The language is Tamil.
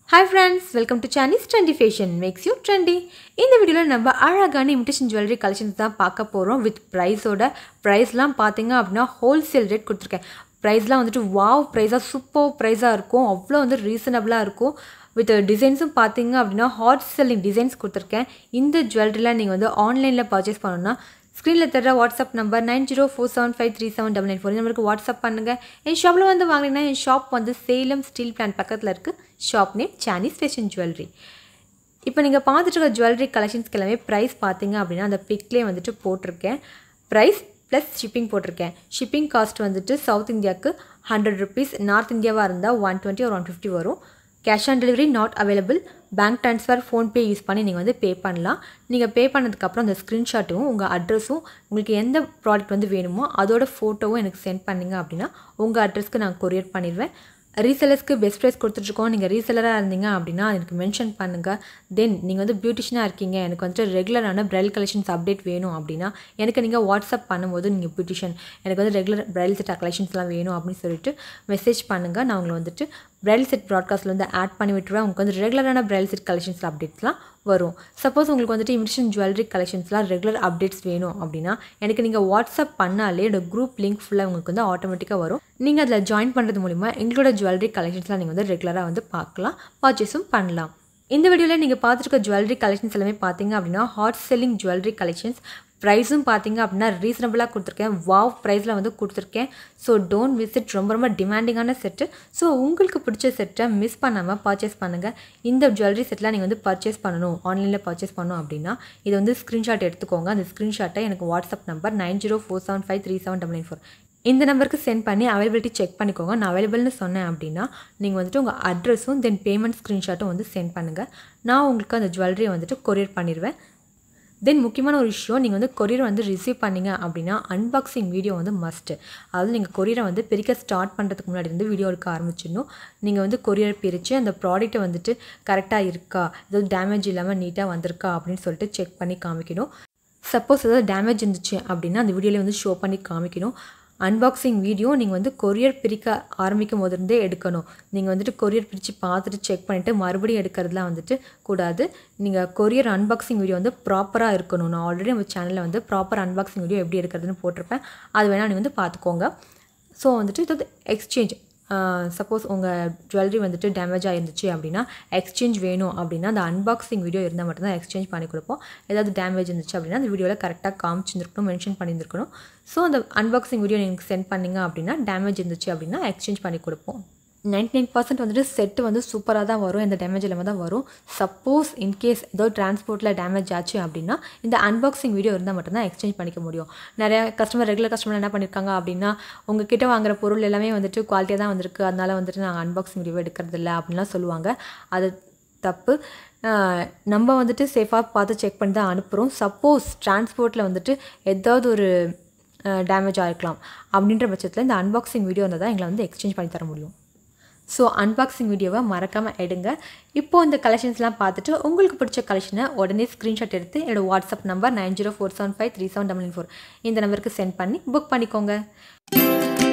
hi friends welcome to Chani's trendy fashion makes you trendy இந்த வீடியோவில் நம்ம அழகான இமிடேஷன் ஜுவல்லரி கலெக்ஷன்ஸ் தான் பார்க்க போகிறோம் வித் ப்ரைஸோட ப்ரைஸ்லாம் பார்த்தீங்க அப்படின்னா ஹோல்சேல் ரேட் கொடுத்துருக்கேன் ப்ரைஸ்லாம் வந்துட்டு வாவ் ப்ரைஸாக சூப்பர் ப்ரைஸாக இருக்கும் அவ்வளோ வந்து ரீசனபிளாக இருக்கும் வித் டிசைன்ஸும் பார்த்தீங்க அப்படின்னா ஹாட் செல்லிங் டிசைன்ஸ் கொடுத்துருக்கேன் இந்த ஜுவல்லரிலாம் நீங்கள் வந்து ஆன்லைனில் பர்ச்சேஸ் பண்ணணும்னா ஸ்க்ரீனில் தர WhatsApp number nine zero four seven five three seven double nine four இந்த நம்பருக்கு வாட்ஸ்அப் பண்ணுங்கள் என் ஷாப்பில் வந்து வாங்கினீங்கன்னா என் ஷாப் வந்து சேலம் ஸ்டீல் பிளான்ட் பக்கத்தில் இருக்குது shop name Chani's fashion jewellery இப்போ நீங்கள் பார்த்துட்டு இருக்க ஜுவல்லரி கலெக்ஷன்ஸ்க்கு எல்லாமே ப்ரைஸ் பார்த்தீங்க அப்படின்னா அந்த பிக்லேயே வந்துட்டு போட்டிருக்கேன் ப்ரைஸ் ப்ளஸ் ஷிப்பிங் போட்டிருக்கேன் ஷிப்பிங் காஸ்ட் வந்துட்டு சவுத் இந்தியாவுக்கு ஹண்ட்ரட் ருபீஸ் நார்த் இந்தியாவாக இருந்தால் ஒன் டுவெண்ட்டி ஒரு ஒன் ஃபிஃப்டி வரும் cash on delivery not available bank transfer PhonePe use பண்ணி நீங்கள் வந்து பே பண்ணலாம் நீங்கள் பே பண்ணதுக்கப்புறம் அந்த ஸ்க்ரீன்ஷாட்டும் உங்கள் அட்ரஸும் உங்களுக்கு எந்த ப்ராடக்ட் வந்து வேணுமோ அதோட ஃபோட்டோவும் எனக்கு சென்ட் பண்ணிங்க அப்படின்னா உங்கள் அட்ரஸ்க்கு நான் கொரியர் பண்ணிடுவேன் ரீசெலர்ஸ்க்கு பெஸ்ட் ப்ரைஸ் கொடுத்துட்ருக்கோம் நீங்கள் ரீசெலராக இருந்தீங்க அப்படின்னா எனக்கு மென்ஷன் பண்ணுங்கள் தென் நீங்கள் வந்து பியூட்டிஷனாக இருக்கீங்க எனக்கு வந்துட்டு ரெகுலரான பிரைல் கலெக்ஷன்ஸ் அப்டேட் வேணும் அப்படின்னா எனக்கு நீங்கள் வாட்ஸ்அப் பண்ணும்போது நீங்கள் பியூட்டிஷன் எனக்கு வந்து ரெகுலர் பிரைல் செட் கலெக்ஷன்ஸ்லாம் வேணும் அப்படின்னு சொல்லிட்டு மெசேஜ் பண்ணுங்கள் நான் உங்களை வந்துட்டு பிரைல் செட் ப்ராட்காஸ்ட்டில் வந்து ஆட் பண்ணி விட்டுருவேன் உங்களுக்கு வந்து ரெகுலரான பிரைல் செட் கலெக்ஷன்ஸ் அப்டேட்ஸ்லாம் வரும் சப்போஸ் உங்களுக்கு வந்துட்டு இமிடேஷன் ஜுவல்லரி கலெக்ஷன்ஸ்லாம் ரெகுலர் அப்டேட்ஸ் வேணும் அப்படின்னா எனக்கு நீங்கள் வாட்ஸ்அப் பண்ணாலே என்னோட குரூப் லிங்க் ஃபுல்லாக உங்களுக்கு வந்து ஆட்டோமேட்டிக்காக வரும் நீங்கள் அதில் ஜாயின் பண்ணுறது மூலிமா எங்களோட ஜுவல்லரி கலெக்ஷன்ஸ்லாம் நீங்கள் வந்து ரெகுலராக வந்து பார்க்கலாம் பர்ச்சேஸும் பண்ணலாம் இந்த வீடியோவில் நீங்கள் பார்த்துருக்க ஜுவல்லரி கலெக்ஷன்ஸ் எல்லாமே பார்த்தீங்க அப்படின்னா ஹாட் செல்லிங் ஜுவல்லரி கலெக்ஷன்ஸ் ப்ரைஸும் பார்த்தீங்க அப்படின்னா ரீசனபிளாக கொடுத்துருக்கேன் வாவ் ப்ரைஸில் வந்து கொடுத்துருக்கேன் ஸோ டோன்ட் விசிட் ரொம்ப ரொம்ப டிமாண்டிங்கான செட்டு ஸோ உங்களுக்கு பிடிச்ச செட்டை மிஸ் பண்ணாமல் பர்ச்சேஸ் பண்ணுங்கள் இந்த ஜுவல்லரி செட்லாம் நீங்கள் வந்து பர்ச்சேஸ் பண்ணணும் ஆன்லைனில் பர்ச்சேஸ் பண்ணணும் அப்படின்னா இதை வந்து ஸ்க்ரீன்ஷாட் எடுத்துக்கோங்க அந்த ஸ்க்ரீன்ஷாட்டை எனக்கு WhatsApp number nine zero four seven five three seven double nine four இந்த நம்பருக்கு சென்ட் பண்ணி அவைலபிலிட்டி செக் பண்ணிக்கோங்க நான் அவைலபிள்னு சொன்னேன் அப்படின்னா நீங்கள் வந்துட்டு உங்கள் அட்ரஸும் தென் பேமெண்ட் ஸ்க்ரீன்ஷாட்டும் வந்து சென்ட் பண்ணுங்கள் நான் உங்களுக்கு அந்த ஜுவல்லரியை வந்துட்டு கொரியர் பண்ணிடுவேன் தென் முக்கியமான ஒரு விஷயம் நீங்கள் வந்து கொரியர் வந்து ரிசீவ் பண்ணிங்க அப்படின்னா அன்பாக்சிங் வீடியோ வந்து மஸ்ட்டு அதாவது நீங்கள் கொரியரை வந்து பிரிக்க ஸ்டார்ட் பண்ணுறதுக்கு முன்னாடி இருந்து வீடியோ எடுக்க ஆரம்பிச்சிடணும் நீங்கள் வந்து கொரியர் பிரித்து அந்த ப்ராடக்ட்டை வந்துட்டு கரெக்டாக இருக்கா ஏதாவது டேமேஜ் இல்லாமல் நீட்டாக வந்திருக்கா அப்படின்னு சொல்லிட்டு செக் பண்ணி காமிக்கணும் சப்போஸ் ஏதாவது டேமேஜ் இருந்துச்சு அப்படின்னா அந்த வீடியோவில் வந்து ஷோ பண்ணி காமிக்கணும் அன்பாக்சிங் வீடியோ நீங்கள் வந்து கொரியர் பிரிக்க ஆரம்பிக்கும் போதிருந்தே எடுக்கணும் நீங்கள் வந்துட்டு கொரியர் பிரித்து பார்த்துட்டு செக் பண்ணிவிட்டு மறுபடியும் எடுக்கிறதுலாம் வந்துட்டு கூடாது நீங்கள் கொரியர் அன்பாக்சிங் வீடியோ வந்து ப்ராப்பராக இருக்கணும் நான் ஆல்ரெடி நம்ம சேனலில் வந்து ப்ராப்பர் அன்பாக்சிங் வீடியோ எப்படி எடுக்கிறதுன்னு போட்டிருப்பேன் அது வேணால் நீங்கள் வந்து பார்த்துக்கோங்க ஸோ வந்துட்டு இது எக்ஸ்சேஞ்ச் சப்போஸ் உங்கள் ஜுவல்லரி வந்துட்டு டேமேஜ் ஆகிருந்துச்சு அப்படின்னா எக்ஸ்சேஞ்ச் வேணும் அப்படின்னா அந்த அன்பாக்சிங் வீடியோ இருந்தால் மட்டும்தான் எக்ஸ்சேஞ்ச் பண்ணி கொடுப்போம் ஏதாவது டேமேஜ் இருந்துச்சு அப்படின்னா அந்த வீடியோவில் கரெக்டாக காமிச்சிருந்துருக்கணும் மென்ஷன் பண்ணியிருந்துருக்கணும் ஸோ அந்த அன்பாக்சிங் வீடியோ நீங்கள் சென்ட் பண்ணிங்க அப்படின்னா டேமேஜ் இருந்துச்சு அப்படின்னா எக்ஸ்சேஞ்ச் பண்ணி கொடுப்போம் நைன்டி நைன் பர்சன்ட் வந்துட்டு செட்டு வந்து சூப்பராக தான் வரும் எந்த டேமேஜ் இல்லாமல் தான் வரும் சப்போஸ் இன்கேஸ் ஏதோ டிரான்ஸ்போர்ட்டில் டேமேஜ் ஆச்சு அப்படின்னா இந்த அன்பாக்சிங் வீடியோ இருந்தால் மட்டும்தான் எக்ஸ்சேஞ்ச் பண்ணிக்க முடியும் நிறைய கஸ்டமர் ரெகுலர் கஸ்டமர் என்ன பண்ணியிருக்காங்க அப்படின்னா உங்ககிட்ட வாங்குற பொருள் எல்லாமே வந்துட்டு குவாலிட்டியாக தான் வந்திருக்கு அதனால வந்துட்டு நாங்கள் அன்பாக்சிங் வீடியோ எடுக்கிறது இல்லை அப்படின்லாம் சொல்லுவாங்க அது தப்பு நம்ம வந்துட்டு சேஃபாக பார்த்து செக் பண்ணி தான் அனுப்புகிறோம் சப்போஸ் டிரான்ஸ்போர்ட்டில் வந்துட்டு ஏதாவது ஒரு டேமேஜ் ஆகிருக்கலாம் அப்படின்ற பட்சத்தில் இந்த அன்பாக்சிங் வீடியோ இருந்தால் தான் எங்களை வந்து எக்ஸ்சேஞ்ச் பண்ணி தர முடியும் ஸோ அன்பாக்சிங் வீடியோவை மறக்காமல் எடுங்க இப்போது இந்த கலெக்ஷன்ஸ்லாம் பார்த்துட்டு உங்களுக்கு பிடிச்ச கலெக்ஷனை உடனே ஸ்க்ரீன்ஷாட் எடுத்து என்னோட WhatsApp number nine zero four seven five three seven double four இந்த நம்பருக்கு சென்ட் பண்ணி புக் பண்ணிக்கோங்க